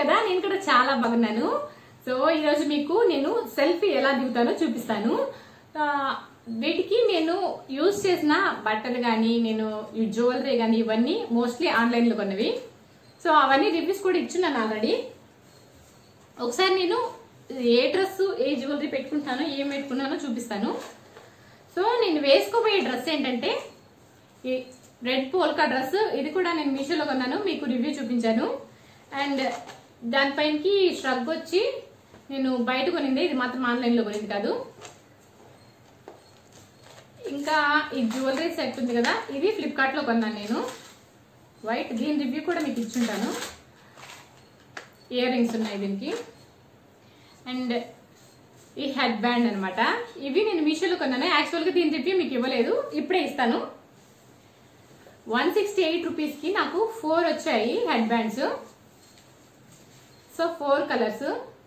కదా నేను కూడా చాలా బాగున్నాను సో ఈరోజు మీకు నేను సెల్ఫీ ఎలా దిగుతానో చూపిస్తాను ఆ, వీటికి నేను యూజ్ చేసిన బట్టలు కానీ నేను ఈ జ్యువెలరీ కానీ ఇవన్నీ మోస్ట్లీ ఆన్లైన్లో కొన్నవి సో అవన్నీ రివ్యూస్ కూడా ఇచ్చున్నాను ఆల్రెడీ ఒకసారి నేను ఏ డ్రెస్ ఏ జ్యువెలరీ పెట్టుకుంటానో ఏం పెట్టుకున్నానో చూపిస్తాను సో నేను వేసుకోబోయే డ్రెస్ ఏంటంటే ఈ రెడ్ పోల్కా డ్రెస్ ఇది కూడా నేను మీషోలో కొన్నాను మీకు రివ్యూ చూపించాను అండ్ దానిపైనకి ష్రగ్ వచ్చి నేను బయట కొనింది ఇది మాత్రం ఆన్లైన్లో కొనింది కాదు ఇంకా ఈ జ్యువెలరీ సెట్ ఉంది కదా ఇది ఫ్లిప్కార్ట్లో కొన్నాను నేను వైట్ దీని రివ్యూ కూడా మీకు ఇచ్చుంటాను ఇయర్ రింగ్స్ ఉన్నాయి దీనికి అండ్ ఈ హెడ్ బ్యాండ్ అనమాట ఇవి నేను మీషోలో కొన్నాను యాక్చువల్గా దీని రివ్యూ మీకు ఇవ్వలేదు ఇప్పుడే ఇస్తాను వన్ సిక్స్టీ ఎయిట్ రూపీస్కి నాకు ఫోర్ వచ్చాయి head bands so four colours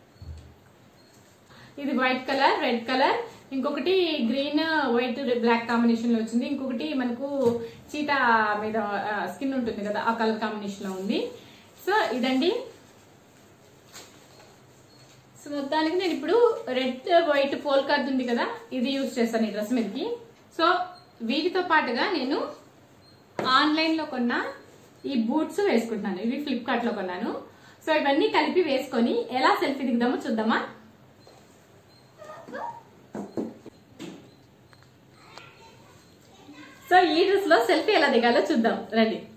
ఇది వైట్ కలర్ రెడ్ కలర్ ఇంకొకటి గ్రీన్ వైట్ బ్లాక్ కాంబినేషన్ లో వచ్చింది ఇంకొకటి మనకు చీతా మీద స్కిన్ ఉంటుంది కదా ఆ కలర్ కాంబినేషన్ లో ఉంది సో ఇదండి సో మొత్తానికి నేను ఇప్పుడు రెడ్ వైట్ పోల్ కార్డ్ ఉంది కదా ఇది యూజ్ చేస్తాను ఈ డ్రెస్ మీదకి సో వీటితో పాటుగా నేను ఆన్లైన్ లో కొన్న ఈ బూట్స్ వేసుకుంటున్నాను ఇవి ఫ్లిప్కార్ట్ లో కొన్నాను సో ఇవన్నీ కలిపి వేసుకొని ఎలా సెల్ఫీ దిగుదామో చూద్దామా సో ఈ డ్రెస్ లో సెల్ఫీ ఎలా దిగాలో చూద్దాం రండి